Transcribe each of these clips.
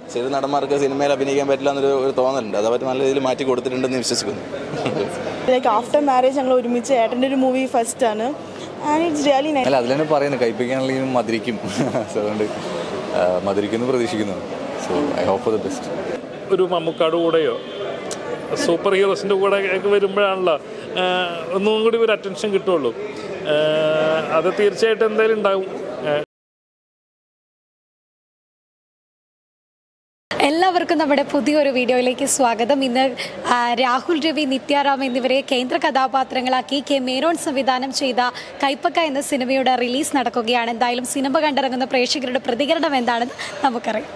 ചില നടന്മാർക്ക് സിനിമയിൽ അഭിനയിക്കാൻ പറ്റില്ല എന്നൊരു ഒരു തോന്നലുണ്ട് അത് അവർ നല്ല രീതിയിൽ മാറ്റി കൊടുത്തിട്ടുണ്ടെന്ന് വിശ്വസിക്കുന്നു ലൈക്ക് ആഫ്റ്റർ മാരേജ് ഞങ്ങൾ ഒരുമിച്ച് ഏട്ടൻ്റെ ഒരു മൂവി ഫസ്റ്റ് ആണ് ആൻഡ് ഇറ്റ്സ് റിയലി നൈസ് അല്ല അതിലാണ് പറയുന്നത് കയ്പ്പിക്കാണെങ്കിലും മധുരിക്കും സോ അതുകൊണ്ട് ആ, മധുരിക്കുന്നു പ്രതീക്ഷിക്കുന്നു so I hope for the best ഒരു മമ്മൂക്കാട് കൂടെയോ സൂപ്പർ ഹീറോസിൻ്റെ കൂടെ ഒക്കെ വരുമ്പോഴാണല്ലോ ആ, ഒന്നും കൂടി ഒരു അറ്റൻഷൻ കിട്ടുള്ളൂ ആ, അത് തീർച്ചയായിട്ടും എന്തായാലും ഉണ്ടാവും ആ, എല്ലാവർക്കും നമ്മുടെ പുതിയൊരു വീഡിയോയിലേക്ക് സ്വാഗതം ഇന്ന് ആ, രാഹുൽ രവി നിത്യാറാം എന്നിവരെ കേന്ദ്ര കഥാപാത്രങ്ങളാക്കി കെ മേനോൻ സംവിധാനം ചെയ്ത കൈപ്പക്ക എന്ന സിനിമയുടെ റിലീസ് നടക്കുകയാണ് എന്തായാലും സിനിമ കണ്ടിറങ്ങുന്ന പ്രേക്ഷകരുടെ പ്രതികരണം എന്താണെന്ന് നമുക്കറിയാം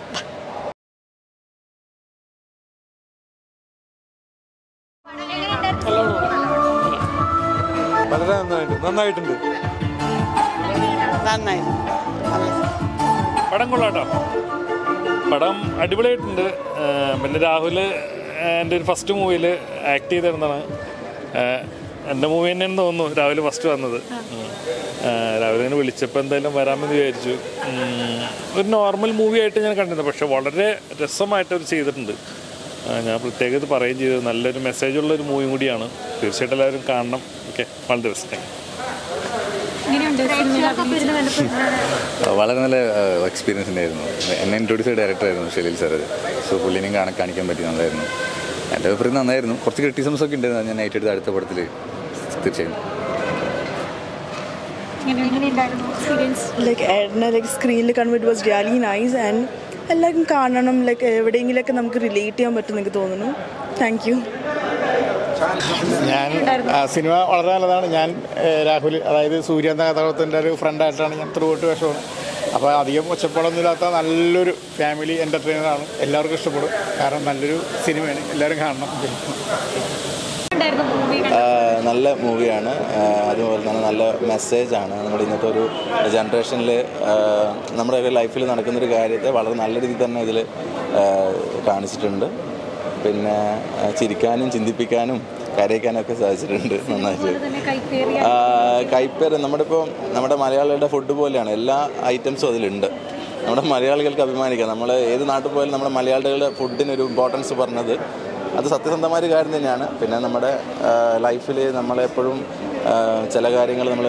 വളരെ നന്നായിട്ട് നന്നായിട്ടുണ്ട് നന്നായി പടം കൊള്ളാട്ടോ പടം അടിപൊളിയായിട്ടുണ്ട് ആ, പിന്നെ രാഹുൽ എൻ്റെ ഒരു ഫസ്റ്റ് മൂവിയിൽ ആക്ട് ചെയ്തിരുന്നതാണ് ആ, എൻ്റെ മൂവി തന്നെയെന്ന് തോന്നുന്നു രാവിലെ ഫസ്റ്റ് വന്നത് ഉം. ആ, രാവിലെ ഇങ്ങനെ വിളിച്ചപ്പോൾ എന്തായാലും വരാമെന്ന് വിചാരിച്ചു ഉം. ഒരു നോർമൽ മൂവി ആയിട്ട് ഞാൻ കണ്ടിരുന്നു പക്ഷെ വളരെ രസമായിട്ട് അവർ ചെയ്തിട്ടുണ്ട് ആ, ഞാൻ പ്രത്യേകം ഇത് പറയുകയും ചെയ്തത് നല്ലൊരു മെസ്സേജുള്ള ഒരു മൂവി കൂടിയാണ് തീർച്ചയായിട്ടും എല്ലാവരും കാണണം ഓക്കെ വളരെ ബെസ്റ്റ് താങ്ക് വളരെ നല്ല എക്സ്പീരിയൻസ് ഉണ്ടായിരുന്നു എന്നെ ഇൻട്രൊഡ്യൂസ് ചെയ്ത ഡയറക്ടറായിരുന്നു ഷെലീൽ സാർ അത് സോ പുള്ളിനെയും കാണാൻ കാണിക്കാൻ പറ്റി നന്നായിരുന്നു എൻ്റെ അഭിപ്രായം നന്നായിരുന്നു കുറച്ച് ക്രിറ്റിസംസ് ഒക്കെ ഉണ്ടായിരുന്നു ഞാൻ ഏറ്റെടുത്ത അടുത്ത പടത്തിൽ തീർച്ചയായും ലൈക്ക് ഏട്ടനെ ലൈക്ക് സ്ക്രീനിൽ കാണുമ്പോൾ it was really nice and എല്ലാവർക്കും കാണണം ലൈക്ക് എവിടെയെങ്കിലൊക്കെ നമുക്ക് റിലേറ്റ് ചെയ്യാൻ പറ്റും എനിക്ക് തോന്നുന്നു താങ്ക് യു ഞാൻ ആ, സിനിമ വളരെ നല്ലതാണ് ഞാൻ ഏ, രാഹുൽ അതായത് സൂര്യ എന്ന കഥാപാത്രത്തിൻ്റെ ഒരു ഫ്രണ്ടായിട്ടാണ് ഞാൻ ത്രൂ ഔട്ട് വേഷമാണ് അപ്പോൾ അധികം ഒച്ചപ്പാടൊന്നുമില്ലാത്ത നല്ലൊരു ഫാമിലി എൻ്റർടൈനറാണ് എല്ലാവർക്കും ഇഷ്ടപ്പെടും കാരണം നല്ലൊരു സിനിമയാണ് എല്ലാവരും കാണണം ആ, നല്ല മൂവിയാണ് അതുപോലെ തന്നെ നല്ല മെസ്സേജാണ് നമ്മുടെ ഇന്നത്തെ ഒരു ജനറേഷനിൽ നമ്മുടെ ഒരു ലൈഫിൽ നടക്കുന്നൊരു കാര്യത്തെ വളരെ നല്ല രീതിയിൽ തന്നെ ഇതിൽ കാണിച്ചിട്ടുണ്ട് പിന്നെ ആ, ചിരിക്കാനും ചിന്തിപ്പിക്കാനും കരയിക്കാനും ഒക്കെ സാധിച്ചിട്ടുണ്ട് നന്നായിട്ട് ആ, കൈപ്പേര് നമ്മുടെ ഇപ്പോൾ നമ്മുടെ മലയാളികളുടെ ഫുഡ് പോലെയാണ് എല്ലാ ഐറ്റംസും അതിലുണ്ട് നമ്മുടെ മലയാളികൾക്ക് അഭിമാനിക്കാം നമ്മൾ ഏത് നാട്ടിൽ പോയാലും നമ്മുടെ മലയാളികളുടെ ഫുഡിനൊരു ഇമ്പോർട്ടൻസ് പറഞ്ഞത് അത് സത്യസന്ധമായ ഒരു കാര്യം തന്നെയാണ് പിന്നെ നമ്മുടെ ലൈഫിൽ നമ്മളെപ്പോഴും ആ, ചില കാര്യങ്ങൾ നമ്മൾ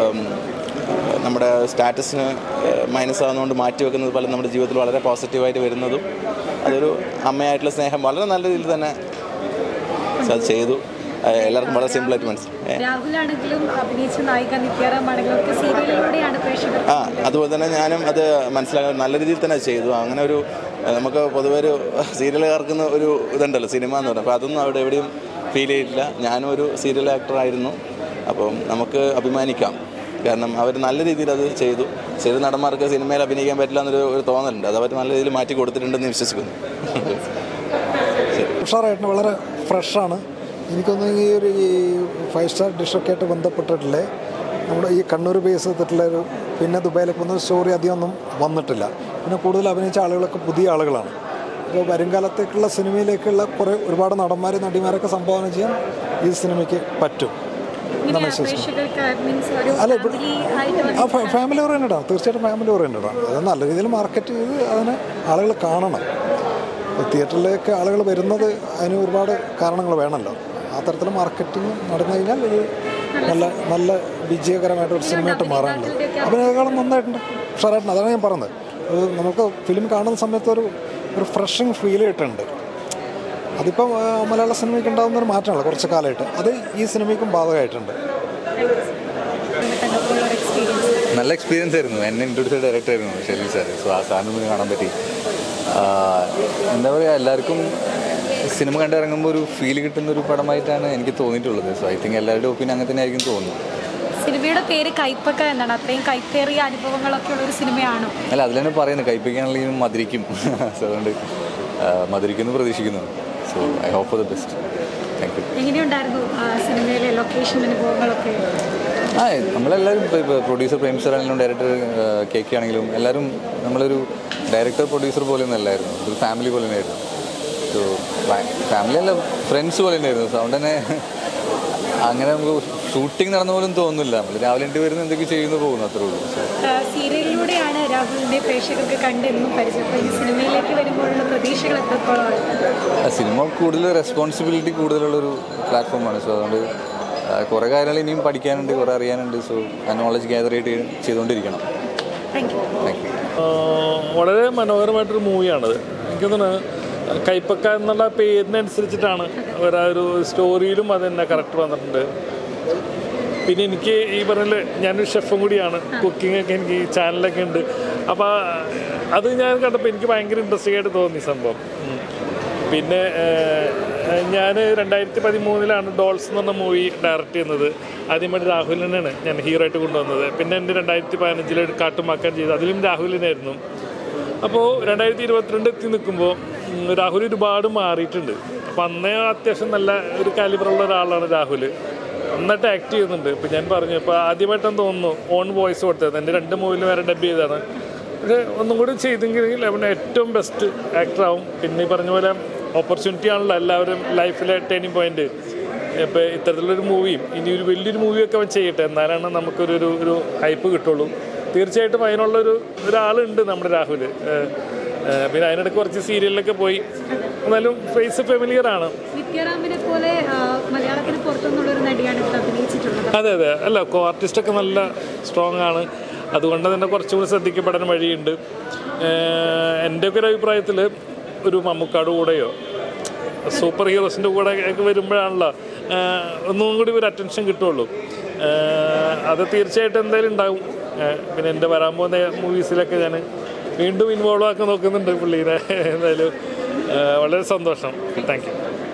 നമ്മുടെ സ്റ്റാറ്റസിന് മൈനസ് ആകുന്നതുകൊണ്ട് മാറ്റി വെക്കുന്നത് പോലെ നമ്മുടെ ജീവിതത്തിൽ വളരെ പോസിറ്റീവായിട്ട് വരുന്നതും അതൊരു അമ്മയായിട്ടുള്ള സ്നേഹം വളരെ നല്ല രീതിയിൽ തന്നെ അത് ചെയ്തു ആ, എല്ലാവർക്കും വളരെ സിമ്പിളായിട്ട് മനസ്സിലായി രാഹുലാണെങ്കിലും അഭിനയിച്ച നായിക നിത്യാറാമാണെങ്കിലും ഒക്കെ സീരിയലിലൂടെയാണ് പ്രേക്ഷകർ ആ അതുപോലെ തന്നെ ഞാനും അത് മനസ്സിലാക്കാൻ നല്ല രീതിയിൽ തന്നെ ചെയ്തു അങ്ങനെ ഒരു ഏഹ്, നമുക്ക് പൊതുവെ ഒരു സീരിയൽ കാർക്കുന്ന ഒരു ഇതുണ്ടല്ലോ സിനിമ എന്ന് പറയുന്നത് അപ്പോൾ അതൊന്നും അവിടെ എവിടെയും ഫീൽ ചെയ്തിട്ടില്ല ഞാനും ഒരു സീരിയൽ ആക്ടറായിരുന്നു അപ്പം നമുക്ക് അഭിമാനിക്കാം കാരണം അവർ നല്ല രീതിയിൽ അത് ചെയ്തു ചില നടന്മാർക്ക് സിനിമയിൽ അഭിനയിക്കാൻ പറ്റില്ല എന്നൊരു ഒരു തോന്നലുണ്ട് അത് അവർ നല്ല രീതിയിൽ മാറ്റി കൊടുത്തിട്ടുണ്ടെന്ന് വിശ്വസിക്കുന്നു ഉഷാറായിട്ട് വളരെ ഫ്രഷാണ് എനിക്കൊന്ന് ഈ ഒരു ഈ ഫൈവ് സ്റ്റാർ ഡിഷൊക്കെ ആയിട്ട് ബന്ധപ്പെട്ടിട്ടില്ലേ നമ്മുടെ ഈ കണ്ണൂർ ബേസ് ചെയ്തിട്ടുള്ള ഒരു പിന്നെ ദുബായിലൊക്കെ വന്ന സ്റ്റോറി അധികം ഒന്നും വന്നിട്ടില്ല പിന്നെ കൂടുതൽ അഭിനയിച്ച ആളുകളൊക്കെ പുതിയ ആളുകളാണ് അപ്പോൾ വരുംകാലത്തേക്കുള്ള സിനിമയിലേക്കുള്ള കുറേ ഒരുപാട് നടന്മാർ നടിമാരൊക്കെ സംഭാവന ചെയ്യാൻ ഈ സിനിമയ്ക്ക് പറ്റും എന്നാണ് വിശ്വസിക്കുന്നത് പ്രേക്ഷകർക്ക് മീൻസ് ഒരു അല്ല, ഇപ്പോൾ- family ആയിട്ട് ആ ഫ- ഫാമിലി ഓറിയൻറ്റഡാണ് തീർച്ചയായിട്ടും ഫാമിലി ഓറിയൻറ്റഡാണ് അത് നല്ല രീതിയിൽ മാർക്കറ്റ് ചെയ്ത് അതിനെ ആളുകൾ കാണണം തിയേറ്ററിലേക്ക് ആളുകൾ വരുന്നത് അതിന് ഒരുപാട് കാരണങ്ങൾ വേണമല്ലോ ആ തരത്തിൽ മാർക്കറ്റിംഗ് നടന്നു കഴിഞ്ഞാൽ ഒരു നല്ല നല്ല വിജയകരമായിട്ട് ഒരു സിനിമയായിട്ട് മാറാനുണ്ട് അതിനേക്കാളും നന്നായിട്ടുണ്ട് ഉഷാറായിട്ടുണ്ട് അതാണ് ഞാൻ പറഞ്ഞത് അത് നമുക്ക് ഫിലിം കാണുന്ന സമയത്ത് ഒരു ഒരു ഫ്രഷിങ് ഫീൽ കിട്ടുന്നുണ്ട് അതിപ്പം ആ, മലയാള സിനിമയ്ക്ക് ഉണ്ടാകുന്ന ഒരു മാറ്റമല്ല കുറച്ച് കാലമായിട്ട് അത് ഈ സിനിമയ്ക്കും ബാധകമായിട്ടുണ്ട് നല്ല എക്സ്പീരിയൻസ് ആയിരുന്നു എന്നെ ഇൻട്രൊഡ്യൂസ് ചെയ്ത ഡയറക്ടറായിരുന്നു ഷെലീൽ സാർ സോ ആ സാറിന് മുന്നിൽ കാണാൻ പറ്റി ആ, എന്താ പറയുക എല്ലാവർക്കും സിനിമ കണ്ടിറങ്ങുമ്പോൾ ഒരു ഫീൽ കിട്ടുന്ന ഒരു പടമായിട്ടാണ് എനിക്ക് തോന്നിയിട്ടുള്ളത് സോ ഐ തിങ്ക് എല്ലാവരുടെ ഒപ്പീനിയൻ അങ്ങനെ തന്നെ ആയിരിക്കും തോന്നുന്നു സിനിമയുടെ പേര് കൈപ്പക്ക എന്നാണ് അത്രയും കൈപ്പേറിയ അനുഭവങ്ങളൊക്കെ ഉള്ള ഒരു സിനിമയാണോ അല്ല അതിലാണ് പറയുന്നത് കയ്പ്പിക്കാണെങ്കിലും മധുരിക്കും സോ അതുകൊണ്ട് ആ, മധുരിക്കുന്നു പ്രതീക്ഷിക്കുന്നു so I hope for the best thank you എങ്ങനെയുണ്ടായിരുന്നു ആ സിനിമയിലെ ലൊക്കേഷൻ അനുഭവങ്ങളൊക്കെ ആ നമ്മളെല്ലാവരും ഇപ്പോൾ പ്രൊഡ്യൂസർ പ്രേം സാർ ആണെങ്കിലും ഡയറക്ടർ കെ കെ ആണെങ്കിലും എല്ലാവരും നമ്മളൊരു ഡയറക്ടർ പ്രൊഡ്യൂസർ പോലെ ഒന്നല്ലായിരുന്നു ഒരു ഫാമിലി പോലെ തന്നെയായിരുന്നു സോ ഫാമിലി അല്ല ഫ്രണ്ട്സ് പോലെ തന്നെയായിരുന്നു സോ അതുകൊണ്ട് തന്നെ അങ്ങനെ നമുക്ക് ഷൂട്ടിംഗ് നടന്ന പോലും തോന്നുന്നില്ല നമ്മൾ രാവിലെ എട്ട് വരുന്ന എന്തൊക്കെ ചെയ്യുന്നു പോകുന്നു അത്രേ ഉള്ളൂ സോ ആ, സീരിയലിലൂടെയാണ് രാഹുലിനെ പ്രേക്ഷകർക്ക് കണ്ടെന്നും പരിചയം അപ്പോൾ ഈ സിനിമയിലേക്ക് വരുമ്പോഴുള്ള ആ, സിനിമ കൂടുതൽ റെസ്പോൺസിബിലിറ്റി കൂടുതലുള്ളൊരു പ്ലാറ്റ്ഫോമാണ് സോ അതുകൊണ്ട് ആ, കുറേ കാര്യങ്ങൾ ഇനിയും പഠിക്കാനുണ്ട് കുറേ അറിയാനുണ്ട് സോ ആ നോളജ് ഗ്യാദർ ചെയ്ത് ചെയ്തുകൊണ്ടിരിക്കണം താങ്ക് യു താങ്ക് യു ആഹ് വളരെ മനോഹരമായിട്ടൊരു മൂവിയാണത് എനിക്ക് തോന്നുന്നു കൈപ്പക്ക എന്നുള്ള പേരിനനുസരിച്ചിട്ടാണ് അവർ ആ ഒരു സ്റ്റോറിയിലും അത് തന്നെ കറക്റ്റ് വന്നിട്ടുണ്ട് പിന്നെ എനിക്ക് ഈ പറഞ്ഞ ഞാനൊരു ഷെഫും കൂടിയാണ് കുക്കിംഗ് ഒക്കെ എനിക്ക് ചാനലൊക്കെ ഉണ്ട് അപ്പോൾ അത് ഞാൻ കണ്ടപ്പോൾ എനിക്ക് ഭയങ്കര ഇൻട്രസ്റ്റിംഗ് ആയിട്ട് തോന്നി സംഭവം ഉം. പിന്നെ ഞാൻ രണ്ടായിരത്തി പതിമൂന്നിലാണ് ഡോൾസ് എന്ന് പറഞ്ഞ മൂവി ഡയറക്റ്റ് ചെയ്യുന്നത് ആദ്യമായിട്ട് രാഹുലിനാണ് ഞാൻ ഹീറോ ആയിട്ട് കൊണ്ടുവന്നത് പിന്നെ എൻ്റെ രണ്ടായിരത്തി പതിനഞ്ചിൽ കാട്ടുമാക്കാൻ ചെയ്തു അതിലും രാഹുലിനായിരുന്നു അപ്പോൾ രണ്ടായിരത്തി ഇരുപത്തിരണ്ട് എത്തി നിൽക്കുമ്പോൾ രാഹുൽ ഒരുപാട് മാറിയിട്ടുണ്ട് അപ്പോൾ അന്നേ അത്യാവശ്യം നല്ല ഒരു കാലിബറുള്ള ഒരാളാണ് രാഹുൽ നന്നായിട്ട് ആക്ട് ചെയ്യുന്നുണ്ട് ഇപ്പം ഞാൻ പറഞ്ഞു ഇപ്പോൾ ആദ്യമായിട്ടാണ് തോന്നുന്നു ഓൺ വോയിസ് കൊടുത്തത് എൻ്റെ രണ്ട് മൂവിൽ വേറെ ഡബ് ചെയ്തതാണ് പക്ഷേ ഒന്നും കൂടി ചെയ്തെങ്കിൽ അവൻ ഏറ്റവും ബെസ്റ്റ് ആക്ടറാവും പിന്നെ ഈ പറഞ്ഞ പോലെ ഓപ്പർച്യൂണിറ്റി ആണല്ലോ എല്ലാവരും ലൈഫിലെ ടേണിംഗ് പോയിന്റ് ഇപ്പോൾ ഇത്തരത്തിലുള്ളൊരു മൂവിയും ഇനി ഒരു വലിയൊരു മൂവിയൊക്കെ അവൻ ചെയ്യട്ടെ എന്നാലാണ് നമുക്കൊരു ഒരു ഒരു ഹൈപ്പ് കിട്ടുള്ളൂ തീർച്ചയായിട്ടും അതിനുള്ളൊരു ഒരാളുണ്ട് നമ്മുടെ രാഹുൽ പിന്നെ അതിനിടയ്ക്ക് കുറച്ച് സീരിയലിലൊക്കെ പോയി എന്നാലും ഫേസ് ഫെമിലിയർ ആണ് നിത്യാറാമിനെ പോലെ ആ, മലയാളത്തിന് പുറത്തുനിന്നുള്ള ഒരു നടിയാണ് ഇതിൽ അഭിനയിച്ചിട്ടുള്ളത് അതെ അതെ അല്ല കോ ആർട്ടിസ്റ്റൊക്കെ നല്ല സ്ട്രോങ് ആണ് അതുകൊണ്ട് തന്നെ കുറച്ചുകൂടി ശ്രദ്ധിക്കപ്പെടാൻ വഴിയുണ്ട് എൻ്റെ ഒക്കെ ഒരു അഭിപ്രായത്തിൽ ഒരു മമ്മൂക്കാട് കൂടെയോ സൂപ്പർ ഹീറോസിൻ്റെ കൂടെ ഒക്കെ വരുമ്പോഴാണല്ലോ ഏഹ്, ഒന്നും കൂടി ഒരു അറ്റൻഷൻ കിട്ടുള്ളൂ ഏഹ്, അത് തീർച്ചയായിട്ടും എന്തായാലും ഉണ്ടാവും ഏഹ്, പിന്നെ എൻ്റെ വരാൻ പോകുന്ന മൂവീസിലൊക്കെ ഞാൻ വീണ്ടും ഇൻവോൾവ് ആക്കാൻ നോക്കുന്നുണ്ട് പുള്ളീനെ എന്തായാലും ഏഹ്, വളരെ സന്തോഷം thank you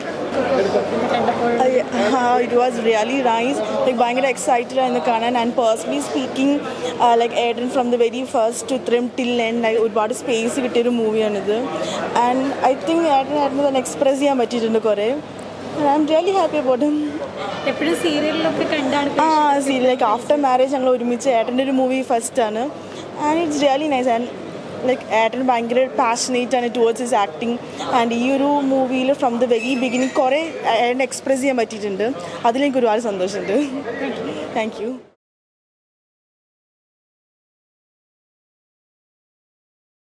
it was really nice like ഭയങ്കര എക്സൈറ്റഡ് ആയിരുന്നു കാണാൻ ആൻഡ് പേഴ്സണലി സ്പീക്കിംഗ് ലൈക്ക് ഏഡൻ from the very first to ഇത്രയും ടിൽ എൻഡ് ഒരുപാട് സ്പേസ് കിട്ടിയൊരു മൂവിയാണിത് ആൻഡ് ഐ തിങ്ക് ഏട്ടനായിരുന്നു തന്നെ എക്സ്പ്രസ് ചെയ്യാൻ പറ്റിയിട്ടുണ്ട് കുറേ I'm really happy about him എപ്പോഴും സീരിയലിലൊക്കെ കണ്ടാണ് ആ സീരിയൽ ലൈക്ക് ആഫ്റ്റർ മാരേജ് ഞങ്ങൾ ഒരുമിച്ച് ഏട്ടൻ്റെ ഒരു മൂവി ഫസ്റ്റ് ആണ് and it's really nice and like ഏട്ടൻ ഭയങ്കര പാഷനേറ്റ് ആണ് ടുവേർഡ്സ് ഹിസ് ആക്ടിങ് ആൻഡ് ഈ ഒരു മൂവിയിൽ ഫ്രം ദ വെരി ബിഗിനിങ് കുറേ ഏട്ടൻ എക്സ്പ്രസ് ചെയ്യാൻ പറ്റിയിട്ടുണ്ട് അതിലെനിക്ക് ഒരുപാട് സന്തോഷമുണ്ട് താങ്ക് യു